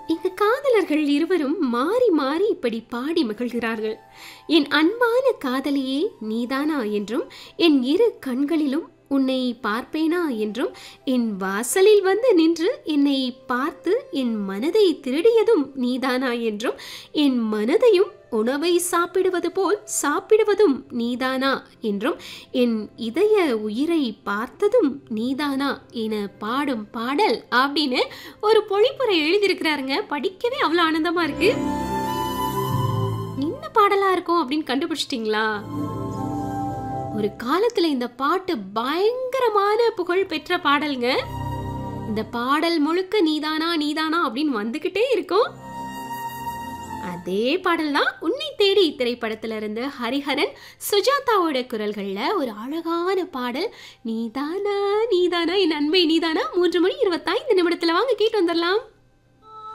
இங்கு காதலர்கள் இருவரும் மாறி மாறி இப்படி பாடி மகிழ்கிறார்கள் என் அன்பான காதலியே நீதானா என்றும் என் இரு கண்களிலும் உன்னை பார்ப்பேனா என்றும் என் வாசலில் வந்து நின்று என்னை பார்த்து என் மனதை திருடியதும் நீதானா என்றும் என் மனதையும் உணவை சாப்பிடுவது போல் சாப்பிடுவதும் நீதானா என்றும் என் இதய உயிரை பார்த்ததும் நீதானா என பாடும் பாடல் அப்படின்னு ஒரு பொழிப்புரை எழுதியிருக்கிறாருங்க படிக்கவே அவ்வளோ ஆனந்தமா இருக்கு என்ன பாடலா இருக்கும் அப்படின்னு கண்டுபிடிச்சிட்டிங்களா ஒரு காலத்துல இந்த பாட்டு பயங்கரமான புகழ் பெற்ற பாடல்ங்க இந்த பாடல் முழுக்க நீதானா நீதானா அப்படின்னு வந்துகிட்டே இருக்கும் அதே பாடல் தான் உன்னை தேடி திரைப்படத்துல இருந்து ஹரிஹரன் சுஜாதாவோட குரல்கள்ல ஒரு அழகான பாடல் நீதானா நீதானா என் அன்பை நீதானா மூன்று மணி இருபத்தைந்து நிமிடத்துல வாங்க கேட்டு வந்துடலாம்